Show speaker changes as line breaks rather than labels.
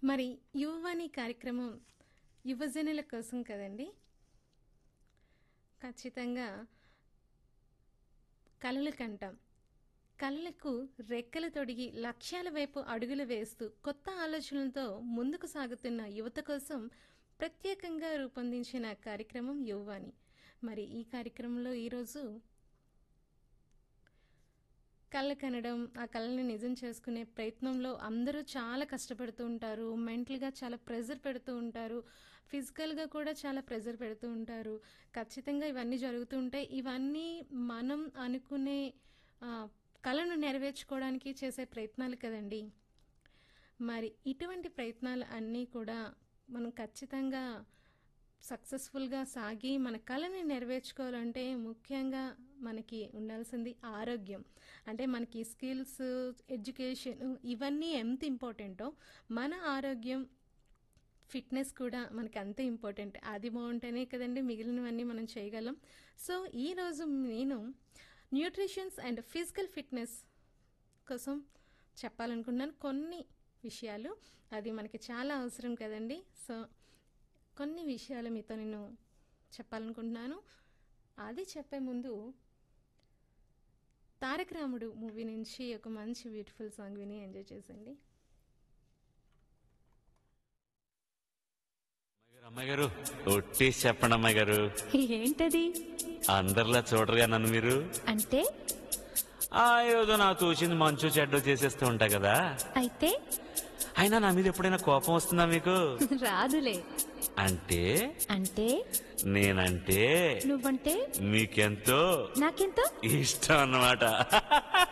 మరి యువవాణి కార్యక్రమం యువజనుల కోసం కదండి ఖచ్చితంగా కలలు కంటాం కళలకు రెక్కలు తొడిగి లక్ష్యాల వైపు అడుగులు వేస్తూ కొత్త ఆలోచనలతో ముందుకు సాగుతున్న యువత కోసం ప్రత్యేకంగా రూపొందించిన కార్యక్రమం యువవాణి మరి ఈ కార్యక్రమంలో ఈరోజు కళ్ళ కనడం ఆ కళని నిజం చేసుకునే ప్రయత్నంలో అందరూ చాలా కష్టపడుతూ ఉంటారు మెంటల్గా చాలా ప్రెజర్ పెడుతూ ఉంటారు ఫిజికల్గా కూడా చాలా ప్రెజర్ పెడుతూ ఉంటారు ఖచ్చితంగా ఇవన్నీ జరుగుతూ ఉంటాయి ఇవన్నీ మనం అనుకునే ఆ, కళను నెరవేర్చుకోవడానికి చేసే ప్రయత్నాలు కదండి మరి ఇటువంటి ప్రయత్నాలు అన్నీ కూడా మనం ఖచ్చితంగా సక్సెస్ఫుల్గా సాగి మన కళని నెరవేర్చుకోవాలంటే ముఖ్యంగా మనకి ఉండాల్సింది ఆరోగ్యం అంటే మనకి స్కిల్స్ ఎడ్యుకేషన్ ఇవన్నీ ఎంత ఇంపార్టెంటో మన ఆరోగ్యం ఫిట్నెస్ కూడా మనకి అంతే ఇంపార్టెంట్ అది బాగుంటేనే కదండి మిగిలినవన్నీ మనం చేయగలం సో ఈరోజు నేను న్యూట్రిషన్స్ అండ్ ఫిజికల్ ఫిట్నెస్ కోసం చెప్పాలనుకున్నాను కొన్ని విషయాలు అది మనకి చాలా అవసరం కదండి సో కొన్ని విషయాలు మీతో నేను చెప్పాలనుకుంటున్నాను అది చెప్పే ముందు తారక రాముడు మూవీ నుంచి ఒక మంచి బ్యూటిఫుల్ సాంగ్ విని ఎంజాయ్ చేసండి
అమ్మాయి గారు ఒట్టేసి చెప్పండి అమ్మాయి గారు
ఏంటది
అందరిలా చూడరుగా నన్ను మీరు
అంటే
ఆ ఏదో నాకు తోచింది మంచు చెడ్డ చేసేస్తూ ఉంటా కదా
అయితే
అయినా నా మీద ఎప్పుడైనా కోపం వస్తుందా మీకు
రాదులే
అంటే
అంటే
నేనంటే
నువ్వంటే
మీకెంతో
నాకెంతో
ఇష్టం అన్నమాట